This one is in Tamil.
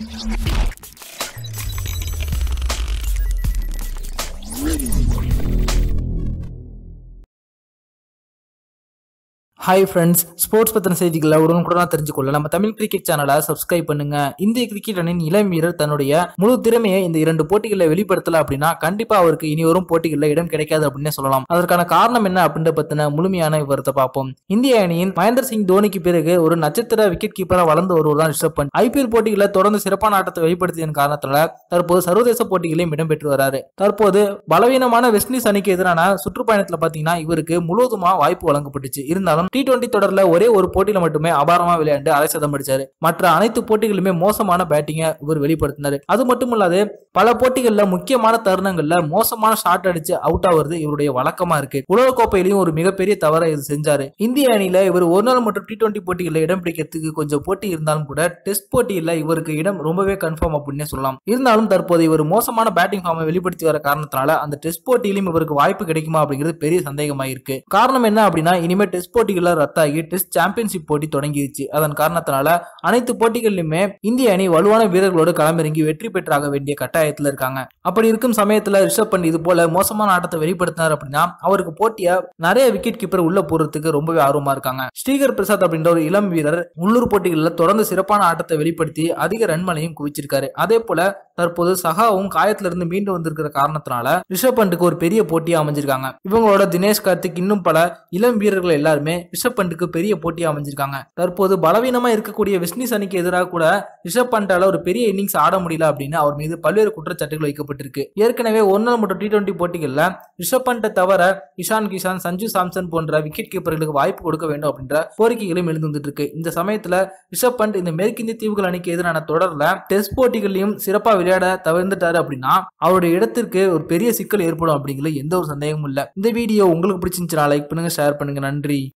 ஹாய் ஃப்ரெண்ட்ஸ் ஸ்போர்ட்ஸ் பத்தின செய்திகளை உடனுக்குடனாக தெரிஞ்சுக்கொள்ள நம்ம தமிழ் கிரிக்கெட் சேனலை சப்ஸ்கிரைப் பண்ணுங்க இந்திய கிரிக்கெட் அணியின் இளம் வீரர் தன்னுடைய முழு திறமையை இந்த இரண்டு போட்டிகளில் வெளிப்படுத்தல அப்படின்னா கண்டிப்பா அவருக்கு இனி வரும் போட்டிகளில் இடம் கிடைக்காது அப்படின்னே சொல்லலாம் அதற்கான காரணம் என்ன அப்படின்ற பத்தின முழுமையான விவரத்தை பார்ப்போம் இந்திய அணியின் மகேந்திர சிங் தோனிக்கு பிறகு ஒரு நட்சத்திர விக்கெட் கீப்பரா வளர்ந்து வருவர் தான் ரிஷப் பண்ட் ஐபிஎல் போட்டிகளில் தொடர்ந்து சிறப்பான ஆட்டத்தை வெளிப்படுத்தியதன் காரணத்தினால தற்போது சர்வதேச போட்டிகளையும் இடம்பெற்று வராரு தற்போது பலவீனமான வெஸ்ட் இண்டீஸ் அணிக்கு எதிரான சுற்றுப்பயணத்துல பாத்தீங்கன்னா இவருக்கு முழுவதுமா வாய்ப்பு வழங்கப்பட்டுச்சு இருந்தாலும் டி டுவெண்டி தொடர்ல ஒரே ஒரு போட்டியில மட்டுமே அபாரமா விளையாண்டு அரை சதம் அடிச்சாரு மற்ற அனைத்து போட்டிகளிலுமே மோசமான பேட்டிங்கை இவர் வெளிப்படுத்தினாரு அது மட்டும் இல்லாது பல போட்டிகள்ல முக்கியமான தருணங்கள்ல மோசமான ஷாட் அடிச்சு அவுட் ஆகுறது இவருடைய வழக்கமா இருக்கு உலகக்கோப்பையிலையும் ஒரு மிகப்பெரிய தவறை இது செஞ்சாரு இந்திய அணியில இவர் ஒரு நாள் மற்றும் டி டுவெண்டி போட்டிகளில் இடம் பிடிக்கிறதுக்கு கொஞ்சம் போட்டி இருந்தாலும் கூட டெஸ்ட் போட்டியில் இவருக்கு இடம் ரொம்பவே கன்ஃபார்ம் அப்படின்னே சொல்லலாம் இருந்தாலும் தற்போது இவர் மோசமான பேட்டிங் ஃபார்மை வெளிப்படுத்தி வர காரணத்தினால அந்த டெஸ்ட் போட்டியிலும் இவருக்கு வாய்ப்பு கிடைக்குமா அப்படிங்கிறது பெரிய சந்தேகமா இருக்கு காரணம் என்ன அப்படின்னா இனிமே டெஸ்ட் போட்டிகள் ரத்தாகி டெஸ்ட் சாம்பியன்ஷிப் போட்டி தொடங்கிடுச்சு அதன் காரணத்தினால அனைத்து போட்டிகளிலுமே இந்திய அணி வலுவான வீரர்களோடு களமிறங்கி வெற்றி பெற்றாக வேண்டிய கட்டாயத்துல இருக்காங்க அப்படி இருக்கும் சமயத்துல ரிஷப் பண்ட் இது போல மோசமான ஆட்டத்தை வெளிப்படுத்தினார் அப்படின்னா அவருக்கு போட்டியா நிறைய விக்கெட் கீப்பர் உள்ள போறதுக்கு ரொம்பவே ஆர்வமா இருக்காங்க ஸ்ரீகர் பிரசாத் அப்படின்ற ஒரு இளம் வீரர் உள்ளூர் போட்டிகளில் தொடர்ந்து சிறப்பான ஆட்டத்தை வெளிப்படுத்தி அதிக ரன்மலையும் குவிச்சிருக்காரு அதே போல தற்போது சகாவும் காயத்துல இருந்து மீண்டு வந்திருக்கிற காரணத்தினால ரிஷப் பண்டுக்கு ஒரு பெரிய போட்டியா அமைஞ்சிருக்காங்க இவங்களோட தினேஷ் கார்த்திக் இன்னும் பல இளம் வீரர்கள் எல்லாருமே ரிஷப் பண்டுக்கு பெரிய போட்டியா அமைஞ்சிருக்காங்க தற்போது பலவீனமா இருக்கக்கூடிய வெஸ்ட் இண்டீஸ் அணிக்கு எதிராக கூட ரிஷப் பண்டால ஒரு பெரிய இன்னிங்ஸ் ஆட முடியல அப்படின்னு அவர் மீது பல்வேறு குற்றச்சாட்டுகள் வைக்கப்பட்டிருக்கு ஏற்கனவே ஒரு நாள் மற்றும் டி டுவெண்டி போட்டிகள்ல ரிஷப் பண்டை தவிர இஷான் கிஷான் சஞ்சு சாம்சன் போன்ற விக்கெட் கீப்பர்களுக்கு வாய்ப்பு கொடுக்க வேண்டும் அப்படின்ற கோரிக்கைகளும் எழுந்து வந்துட்டு இருக்கு இந்த சமயத்துல ரிஷப் பண்ட் இந்த மேற்கிந்திய தீவுகள் அணிக்கு எதிரான தொடர்ல டெஸ்ட் போட்டிகளையும் சிறப்பா விளையாட தவிர்த்துட்டாரு அப்படின்னா அவருடைய இடத்திற்கு ஒரு பெரிய சிக்கல் ஏற்படும் அப்படிங்கிறது எந்த ஒரு சந்தேகமும் இல்ல இந்த வீடியோ உங்களுக்கு பிடிச்சிருந்துச்சுன்னா லைக் பண்ணுங்க ஷேர் பண்ணுங்க நன்றி